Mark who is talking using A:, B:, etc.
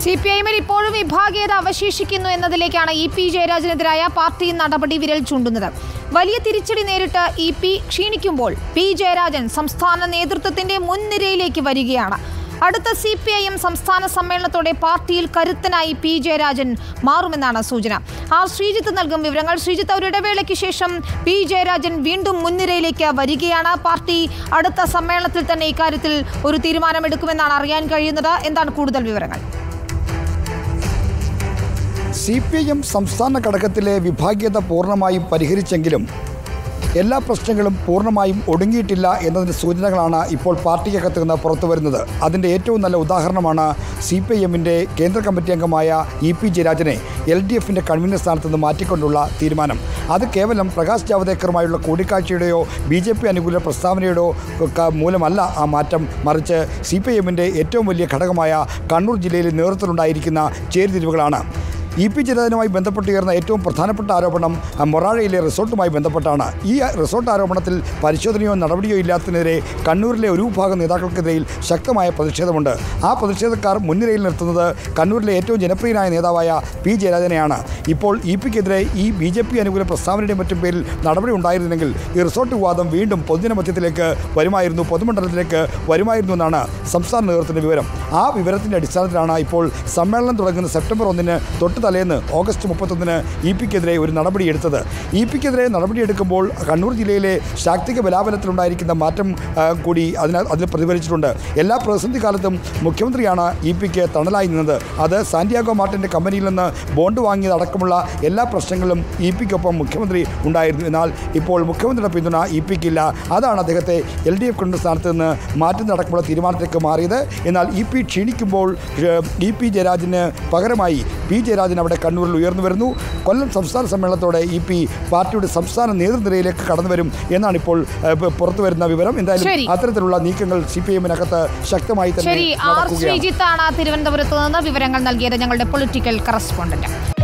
A: C P ഐഎമ്മിൽ ഇപ്പോഴും വിഭാഗീയത അവശേഷിക്കുന്നു എന്നതിലേക്കാണ് ഇ പി ജയരാജനെതിരായ പാർട്ടി നടപടി വിരൽ ചൂണ്ടുന്നത് വലിയ തിരിച്ചടി നേരിട്ട് ഇ പി ക്ഷീണിക്കുമ്പോൾ പി ജയരാജൻ സംസ്ഥാന നേതൃത്വത്തിന്റെ മുൻനിരയിലേക്ക് വരികയാണ് അടുത്ത സി പി ഐ എം സംസ്ഥാന സമ്മേളനത്തോടെ പാർട്ടിയിൽ കരുത്തനായി പി ജയരാജൻ മാറുമെന്നാണ് സൂചന ആർ ശ്രീജിത്ത് നൽകും വിവരങ്ങൾ ശ്രീജിത്ത് ഒരു ഇടവേളയ്ക്ക് ശേഷം പി ജയരാജൻ വീണ്ടും മുൻനിരയിലേക്ക് വരികയാണ് പാർട്ടി അടുത്ത സമ്മേളനത്തിൽ തന്നെ ഇക്കാര്യത്തിൽ ഒരു തീരുമാനമെടുക്കുമെന്നാണ് അറിയാൻ കഴിയുന്നത് എന്താണ് കൂടുതൽ വിവരങ്ങൾ
B: സി പി ഐ എം സംസ്ഥാന ഘടകത്തിലെ വിഭാഗീയത പൂർണ്ണമായും പരിഹരിച്ചെങ്കിലും എല്ലാ പ്രശ്നങ്ങളും പൂർണ്ണമായും ഒടുങ്ങിയിട്ടില്ല എന്നതിൻ്റെ സൂചനകളാണ് ഇപ്പോൾ പാർട്ടിക്കകത്ത് നിന്ന് പുറത്തു വരുന്നത് അതിൻ്റെ ഏറ്റവും നല്ല ഉദാഹരണമാണ് സി പി ഐ എമ്മിൻ്റെ കേന്ദ്ര കമ്മിറ്റി അംഗമായ ഇ പി ജയരാജനെ എൽ ഡി എഫിൻ്റെ കൺവീനർ സ്ഥാനത്ത് നിന്ന് മാറ്റിക്കൊണ്ടുള്ള തീരുമാനം അത് കേവലം പ്രകാശ് ജാവദേക്കറുമായുള്ള കൂടിക്കാഴ്ചയുടെയോ ബി ജെ പി അനുകൂല പ്രസ്താവനയുടെയോ ഒക്കെ മൂലമല്ല ആ മാറ്റം മറിച്ച് സി പി ഐ എമ്മിൻ്റെ ഏറ്റവും വലിയ ഘടകമായ കണ്ണൂർ ജില്ലയിലെ നേതൃത്വത്തിലുണ്ടായിരിക്കുന്ന ചേരിതിരിവുകളാണ് ഇ പി ജയരാജനുമായി ബന്ധപ്പെട്ട് ഉയർന്ന ഏറ്റവും പ്രധാനപ്പെട്ട ആരോപണം ആ, മൊറാഴയിലെ റിസോർട്ടുമായി ബന്ധപ്പെട്ടാണ് ഈ റിസോർട്ട് ആരോപണത്തിൽ പരിശോധനയോ നടപടിയോ ഇല്ലാത്തതിനെതിരെ കണ്ണൂരിലെ ഒരു വിഭാഗം നേതാക്കൾക്കെതിരെ ശക്തമായ പ്രതിഷേധമുണ്ട് ആ പ്രതിഷേധക്കാർ മുൻനിരയിൽ നിർത്തുന്നത് കണ്ണൂരിലെ ഏറ്റവും ജനപ്രിയനായ നേതാവായ പി ജയരാജനെയാണ് ഇപ്പോൾ ഇ പിക്കെതിരെ ഈ ബി ജെ പി അനുകൂല പ്രസ്താവനയുടെ മറ്റും പേരിൽ നടപടി ഉണ്ടായിരുന്നെങ്കിൽ ഈ റിസോർട്ട് വിവാദം വീണ്ടും പൊതുജന മധ്യത്തിലേക്ക് വരുമായിരുന്നു പൊതുമണ്ഡലത്തിലേക്ക് വരുമായിരുന്നു എന്നാണ് സംസ്ഥാന നേതൃത്വത്തിൻ്റെ വിവരം ആ വിവരത്തിൻ്റെ അടിസ്ഥാനത്തിലാണ് ഇപ്പോൾ സമ്മേളനം തുടങ്ങുന്ന സെപ്റ്റംബർ ഒന്നിന് തൊട്ട് തലേന്ന് ഓഗസ്റ്റ് മുപ്പത്തൊന്നിന് ഇ പിക്കെതിരെ ഒരു നടപടിയെടുത്തത് ഇ പിക്കെതിരെ നടപടിയെടുക്കുമ്പോൾ കണ്ണൂർ ജില്ലയിലെ ശാക്തിക ബലാബലത്തിലുണ്ടായിരിക്കുന്ന മാറ്റം ആ, കൂടി അതിന് അതിൽ പ്രതിഫലിച്ചിട്ടുണ്ട് എല്ലാ പ്രതിസന്ധി കാലത്തും മുഖ്യമന്ത്രിയാണ് ഇ പിക്ക് തണലായി നിന്നത് അത് സാന്റിയാഗോ മാർട്ടിൻ്റെ കമ്പനിയിൽ നിന്ന് ബോണ്ട് വാങ്ങിയതടക്കമുള്ള എല്ലാ പ്രശ്നങ്ങളും ഇ പിക്കൊപ്പം മുഖ്യമന്ത്രി ഉണ്ടായിരുന്നു എന്നാൽ ഇപ്പോൾ മുഖ്യമന്ത്രിയുടെ പിന്തുണ ഇ പിക്കില്ല അതാണ് അദ്ദേഹത്തെ എൽ ഡി എഫ് കോൺഗ്രസ് സ്ഥാനത്ത് നിന്ന് മാറ്റുന്നതടക്കമുള്ള തീരുമാനത്തിലേക്ക് മാറിയത് എന്നാൽ ഇ പി ക്ഷീണിക്കുമ്പോൾ ഏഹ്, ഇ പി ജയരാജന് പകരമായി പി ജയരാജൻ അവിടെ കണ്ണൂരിൽ ഉയർന്നു വരുന്നു കൊല്ലം സംസ്ഥാന സമ്മേളനത്തോടെ ഇ പി പാർട്ടിയുടെ സംസ്ഥാന നേതൃനിരയിലേക്ക് കടന്നു വരും എന്നാണ് ഇപ്പോൾ ഏഹ്, പ- പുറത്തു വരുന്ന വിവരം
A: ശരി.
B: എന്തായാലും അത്തരത്തിലുള്ള നീക്കങ്ങൾ സി പി എമ്മിനകത്ത് ശക്തമായി തന്നെ
A: ശരി ആർ
B: നടക്കുകയാണ്
A: ശ്രീജിത്താണ് തിരുവനന്തപുരത്ത് നിന്ന് വിവരങ്ങൾ നൽകിയത് ഞങ്ങളുടെ പൊളിറ്റിക്കൽ കറസ്പോണ്ടന്റ്